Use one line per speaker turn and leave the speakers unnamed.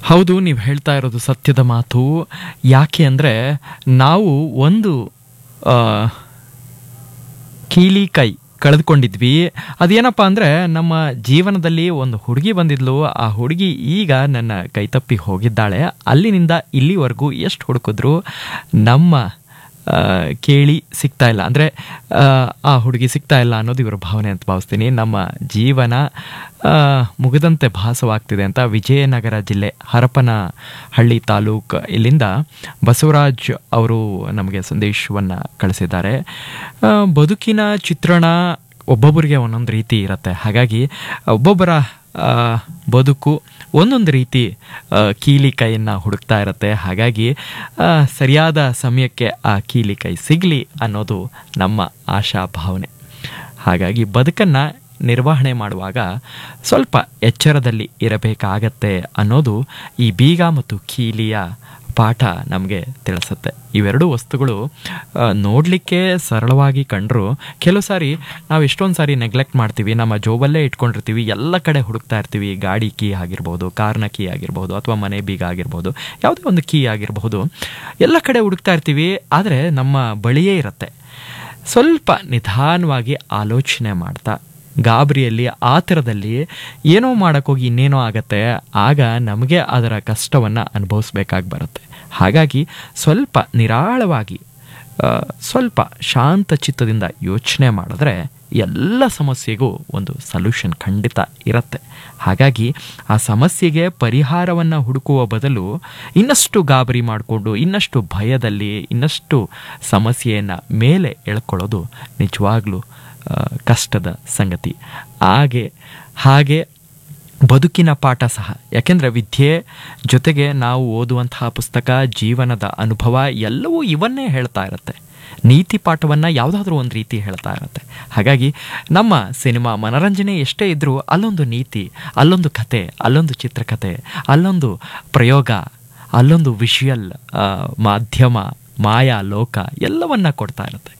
ಹೌದು ನೀವು ಹೇಳ್ತಾ ಇರೋದು ಸತ್ಯದ ಮಾತು ಯಾಕೆ ಅಂದರೆ ನಾವು ಒಂದು ಆ, ಕೀಲಿ ಕೈ ಕಳೆದುಕೊಂಡಿದ್ವಿ ಅದೇನಪ್ಪ ಅಂದರೆ ನಮ್ಮ ಜೀವನದಲ್ಲಿ ಒಂದು ಹುಡುಗಿ ಬಂದಿದ್ಲು ಆ ಹುಡುಗಿ ಈಗ ನನ್ನ ಕೈತಪ್ಪಿ ಹೋಗಿದ್ದಾಳೆ ಅಲ್ಲಿನಿಂದ ಇಲ್ಲಿವರೆಗೂ ಎಷ್ಟು ಹುಡುಕಿದ್ರು ನಮ್ಮ ಆ, ಕೇಳಿ ಸಿಗ್ತಾ ಇಲ್ಲ ಅಂದರೆ ಆ ಹುಡುಗಿ ಸಿಗ್ತಾ ಇಲ್ಲ ಅನ್ನೋದು ಇವರ ಭಾವನೆ ಅಂತ ಭಾವಿಸ್ತೀನಿ ನಮ್ಮ ಜೀವನ ಆ, ಮುಗಿದಂತೆ ಭಾಸವಾಗ್ತಿದೆ ಅಂತ ವಿಜಯನಗರ ಜಿಲ್ಲೆ ಹರಪನಹಳ್ಳಿ ತಾಲೂಕು ಇಲ್ಲಿಂದ ಬಸವರಾಜ್ ಅವರು ನಮಗೆ ಸಂದೇಶವನ್ನು ಕಳಿಸಿದ್ದಾರೆ ಆ, ಬದುಕಿನ ಚಿತ್ರಣ ಒಬ್ಬೊಬ್ಬರಿಗೆ ಒಂದೊಂದು ರೀತಿ ಇರುತ್ತೆ ಹಾಗಾಗಿ ಒಬ್ಬೊಬ್ಬರ ಆ, ಬದುಕು ಒಂದೊಂದು ರೀತಿ ಆ, ಕೀಲಿ ಕೈಯನ್ನು ಹುಡುಕ್ತಾ ಇರುತ್ತೆ ಹಾಗಾಗಿ ಆ, ಸರಿಯಾದ ಸಮಯಕ್ಕೆ ಆ ಕೀಲಿ ಕೈ ಸಿಗಲಿ ಅನ್ನೋದು ನಮ್ಮ ಆಶಾ ಭಾವನೆ ಹಾಗಾಗಿ ಬದುಕನ್ನು ನಿರ್ವಹಣೆ ಮಾಡುವಾಗ ಸ್ವಲ್ಪ ಎಚ್ಚರದಲ್ಲಿ ಇರಬೇಕಾಗತ್ತೆ ಅನ್ನೋದು ಈ ಬೀಗ ಮತ್ತು ಕೀಲಿಯ ಪಾಠ ನಮಗೆ ತಿಳಿಸುತ್ತೆ ಇವೆರಡು ವಸ್ತುಗಳು ನೋಡಲಿಕ್ಕೆ ಸರಳವಾಗಿ ಕಂಡರೂ ಕೆಲವು ಸಾರಿ ನಾವು ಎಷ್ಟೊಂದು ಸಾರಿ ನೆಗ್ಲೆಕ್ಟ್ ಮಾಡ್ತೀವಿ ನಮ್ಮ ಜೋಬಲ್ಲೇ ಇಟ್ಕೊಂಡಿರ್ತೀವಿ ಎಲ್ಲ ಕಡೆ ಹುಡುಕ್ತಾ ಇರ್ತೀವಿ ಗಾಡಿ ಕೀ ಆಗಿರ್ಬೋದು ಕಾರ್ನ ಕೀ ಆಗಿರ್ಬೋದು ಅಥವಾ ಮನೆ ಬೀಗ ಆಗಿರ್ಬೋದು ಯಾವುದೇ ಒಂದು ಕೀ ಆಗಿರಬಹುದು ಎಲ್ಲ ಕಡೆ ಹುಡುಕ್ತಾ ಇರ್ತೀವಿ ಆದರೆ ನಮ್ಮ ಬಳಿಯೇ ಇರುತ್ತೆ ಸ್ವಲ್ಪ ನಿಧಾನವಾಗಿ ಆಲೋಚನೆ ಮಾಡ್ತಾ ಗಾಬರಿಯಲ್ಲಿ ಆತರದಲ್ಲಿ ಏನೋ ಮಾಡೋಕ್ಕೋಗಿ ಇನ್ನೇನೋ ಆಗತ್ತೆ ಆಗ ನಮಗೆ ಅದರ ಕಷ್ಟವನ್ನು ಅನುಭವಿಸ್ಬೇಕಾಗಿ ಬರುತ್ತೆ ಹಾಗಾಗಿ ಸ್ವಲ್ಪ ನಿರಾಳವಾಗಿ ಆ, ಸ್ವಲ್ಪ ಶಾಂತ ಚಿತ್ತದಿಂದ ಯೋಚನೆ ಮಾಡಿದ್ರೆ ಎಲ್ಲ ಸಮಸ್ಯೆಗೂ ಒಂದು ಸೊಲ್ಯೂಷನ್ ಖಂಡಿತ ಇರುತ್ತೆ ಹಾಗಾಗಿ ಆ ಸಮಸ್ಯೆಗೆ ಪರಿಹಾರವನ್ನು ಹುಡುಕುವ ಬದಲು ಇನ್ನಷ್ಟು ಗಾಬರಿ ಮಾಡಿಕೊಂಡು ಇನ್ನಷ್ಟು ಭಯದಲ್ಲಿ ಇನ್ನಷ್ಟು ಸಮಸ್ಯೆಯನ್ನು ಮೇಲೆ ಎಳ್ಕೊಳ್ಳೋದು ನಿಜವಾಗ್ಲೂ ಆ, ಕಷ್ಟದ ಸಂಗತಿ ಹಾಗೆ ಹಾಗೆ ಬದುಕಿನ ಪಾಠ ಸಹ ಯಾಕೆಂದರೆ ವಿದ್ಯೆ ಜೊತೆಗೆ ನಾವು ಓದುವಂತಹ ಪುಸ್ತಕ ಜೀವನದ ಅನುಭವ ಎಲ್ಲವೂ ಇವನ್ನೇ ಹೇಳ್ತಾ ಇರುತ್ತೆ ನೀತಿ ಪಾಠವನ್ನು ಯಾವುದಾದ್ರೂ ಒಂದು ರೀತಿ ಹೇಳ್ತಾ ಇರುತ್ತೆ ಹಾಗಾಗಿ ನಮ್ಮ ಸಿನಿಮಾ ಮನರಂಜನೆ ಎಷ್ಟೇ ಇದ್ದರೂ ಅಲ್ಲೊಂದು ನೀತಿ ಅಲ್ಲೊಂದು ಕತೆ ಅಲ್ಲೊಂದು ಚಿತ್ರಕಥೆ ಅಲ್ಲೊಂದು ಪ್ರಯೋಗ ಅಲ್ಲೊಂದು ವಿಷುಯಲ್ ಮಾಧ್ಯಮ ಮಾಯಾ ಲೋಕ ಎಲ್ಲವನ್ನ ಕೊಡ್ತಾ ಇರುತ್ತೆ